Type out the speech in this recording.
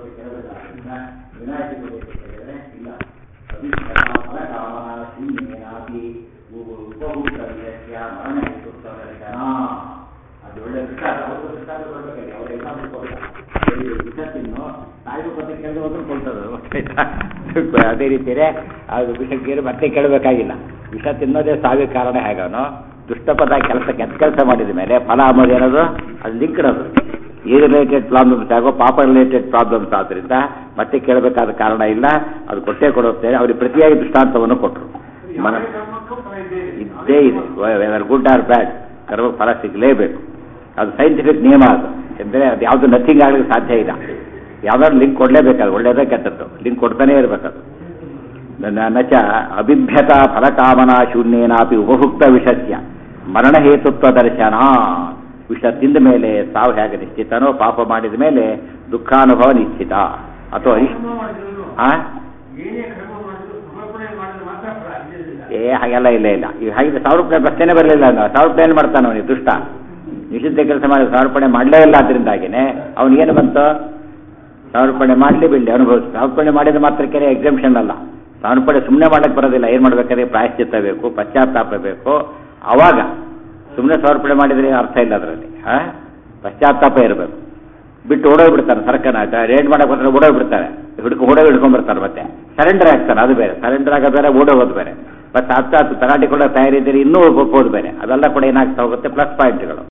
ಕೇಳಬೇಕಾದ್ರಿಂದ ವಿನಾಯಿತಿ ಕೊಡಬೇಕು ಕೇಳಿದ್ರೆ ಇಲ್ಲ ಅಭಿಜ್ಞಾನ ಕಾಮನ ಶೂನ್ಯೇನಾಪಿ ಉಪಭೂತ ವಿಷಯ ಮರಣ ದರ್ಶನ ಅದು ಒಳ್ಳೆ ವಿಚಾರ ಅವರು ವಿಚಾರ ಕೊಡ್ಬೇಕಲ್ಲಿ ಅವ್ರ ಎಕ್ಸಾಂಪಲ್ ಕೊಡ್ತಾರೆ ವಿಷ ತಿನ್ನು ತಾಯಿಗೂ ಮತ್ತೆ ಕೇಳಿದ್ರೆ ಹೋದ್ರೆ ಕೊಡ್ತದೆ ಅದೇ ರೀತಿಯೇ ಅದು ವಿಷಕ್ಕೇನು ಮತ್ತೆ ಕೇಳಬೇಕಾಗಿಲ್ಲ ವಿಷ ತಿನ್ನೋದೇ ಸಾವಿಗೆ ಕಾರಣ ಹೇಗನೋ ದುಷ್ಟಪದ ಕೆಲಸ ಕೆಟ್ಟ ಕೆಲಸ ಮಾಡಿದ ಮೇಲೆ ಫಲ ಅನ್ನೋದು ಏನದು ಅದು ಲಿಂಕ್ಡ್ ಅದು ಈ ರಿಲೇಟೆಡ್ ಪ್ರಾಬ್ಲಮ್ಸ್ ಆಗೋ ಪಾಪ ರಿಲೇಟೆಡ್ ಪ್ರಾಬ್ಲಮ್ಸ್ ಆದ್ರಿಂದ ಮತ್ತೆ ಕೇಳಬೇಕಾದ ಕಾರಣ ಇಲ್ಲ ಅದು ಕೊಟ್ಟೇ ಕೊಡುತ್ತೆ ಅವ್ರಿಗೆ ಪ್ರತಿಯಾಗಿ ದೃಷ್ಟಾಂತವನ್ನು ಕೊಟ್ಟರು ಮನ ಇದ್ದೇ ಇದೆ ವೆದರ್ ಗುಡ್ ಆರ್ ಬ್ಯಾಡ್ ಕರ್ಮ ಫಲ ಸಿಗಲೇಬೇಕು ಅದು ಸೈಂಟಿಫಿಕ್ ನಿಯಮ ಅದು ಎಂದರೆ ಅದು ಯಾವುದು ನಥಿಂಗ್ ಆಗಲಿಕ್ಕೆ ಸಾಧ್ಯ ಇಲ್ಲ ಯಾವ್ದಾದ್ರು ಲಿಂಕ್ ಕೊಡಲೇಬೇಕಾದ್ರೆ ಒಳ್ಳೇದೇ ಕೆಟ್ಟದ್ದು ಲಿಂಕ್ ಕೊಡ್ತಾನೆ ಇರಬೇಕದು ನ- ನಚ ಅಭಿಭ್ಯತ ಫಲಕಾಮನಾ ಶೂನ್ಯೇನಾಪಿ ಉಪಭುಕ್ತ ವಿಷಸ್ಯ ಮರಣಹೇತುತ್ವ ದರ್ಶನ ವಿಷ ತಿಂದ ಮೇಲೆ ಸಾವು ಹೇಗೆ ನಿಶ್ಚಿತನೋ ಪಾಪ ಮಾಡಿದ ಮೇಲೆ ದುಃಖಾನುಭವ ನಿಶ್ಚಿತ ಅಥವಾ ಅನಿಷ್ಟ ಆ? ಏನೇ ಕರ್ಮ ಮಾಡಿದ್ರು ಸಮರ್ಪಣೆ ಮಾಡಿದ್ರೆ ಮಾತ್ರ ಫಲ ಇಲ್ಲದಿಲ್ಲ ಏ ಹಾಗೆಲ್ಲ ಇಲ್ಲ ಇಲ್ಲ ಈಗ ಹಾಗಿದ್ರೆ ಸಾವಿರ ರೂಪಾಯಿ ಪ್ರಶ್ನೆ ಬರಲಿಲ್ಲ ಅನ್ನೋ ಸಾವಿರ ರೂಪಾಯಿ ಏನು ಮಾಡ್ತಾನೆ ಅವನಿಗೆ ದುಷ್ಟ ನಿಷಿದ್ಧ ಕೆಲಸ ಮಾಡಿ ಸಮರ್ಪಣೆ ಮಾಡಲೇ ಇಲ್ಲ ಅದರಿಂದಾಗಿನೇ ಅವನಿಗೇನು ಬಂತು ಸಮರ್ಪಣೆ ಮಾಡಲಿ ಬಿಡಲಿ ಅನುಭವಿಸ್ ಸಮರ್ಪಣೆ ಮಾಡಿದ ಮಾತ್ರಕ್ಕೆ ಎಕ್ಸಾಮ್ಷನ್ ಅಲ್ಲ ಸಮರ್ಪಣೆ ಸುಮ್ಮನೆ ಮಾಡಕ್ಕೆ ಬರೋದಿಲ್ಲ ಏನು ಮಾಡ್ಬೇಕಾದ್ರೆ ಪ್ರಾಯಶ್ಚಿತ್ತ ಬೇಕು ಪಶ್ಚಾತ್ತಾಪ ಬೇಕು ಅವಾಗ ಸುಮ್ಮನೆ ಸಮರ್ಪಣೆ ಮಾಡಿದ್ರೆ ಅರ್ಥ ಇಲ್ಲ ಅದರಲ್ಲಿ ಆ ಪಶ್ಚಾತ್ತಾಪ ಇರಬೇಕು ಬಿಟ್ಟು ಓಡೋಗ್ಬಿಡ್ತಾನೆ ಸರ್ಕನ ರೇಡ್ ಮಾಡಕ್ಕೆ ಬಂದ್ರೆ ಓಡೋಗ್ಬಿಡ್ತಾರೆ ಹಿಡ್ಕೊ ಓಡೋಗಿ ಹಿಡ್ಕೊಂಡ್ಬರ್ತಾರೆ ಮತ್ತೆ ಸರೆಂಡರ್ ಆಗ್ತಾನೆ ಅದು ಬೇರೆ ಸರೆಂಡರ್ ಆಗೋದು ಬೇರೆ ಓಡೋಗೋದು ಬೇರೆ ಮತ್ತೆ ಹತ್ತು ಹತ್ತು ತರಾಟಿ ಕೂಡ ತಯಾರಿದ್ದೀರಿ ಇನ್ನೂ ಹೋಗೋದು ಬೇರೆ ಅದೆಲ್ಲ ಕೂಡ ಏನಾಗ್ತಾ ಹೋಗುತ್ತೆ ಪ್ಲಸ್ ಪಾಯಿಂಟ್ಗಳು